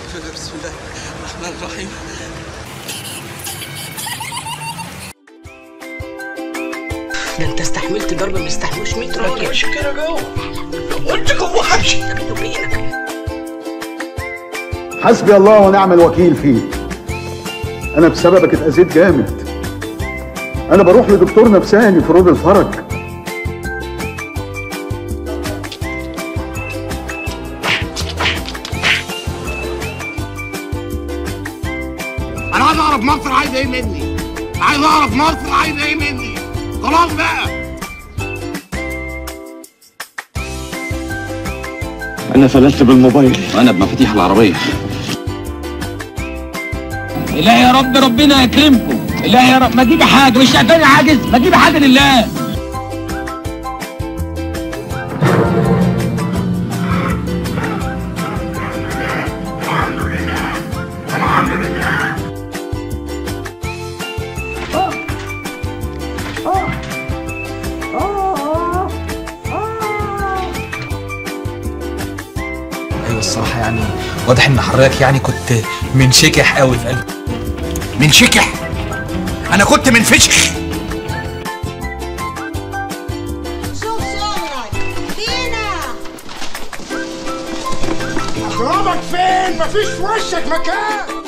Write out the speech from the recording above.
بسم الله الرحمن الرحيم ده انت استحملت ضرب ما يستحملوش 100 راجل مش كده جوه قلت جوه حبشي بيني وبينك حسبي الله ونعم الوكيل فيه انا بسببك اتاذيت جامد انا بروح لدكتور نفساني في رود الفرج انا عايز اعرف مصر عايزه ايه مني عايز اعرف مصر عايزه ايه مني خلاص بقى انا فلتت بالموبايل وانا بمفاتيح العربيه لا يا رب ربنا يكرمكم لا يا رب ما تجيبي حاجه مش شايفاني عاجز ما تجيبي حاجه لله ايوه الصراحه يعني واضح ان حضرتك يعني كنت منشكح قوي في قلبك من شكح انا كنت من فشخ شوف شغلك هنا اضربك فين مفيش في وشك مكان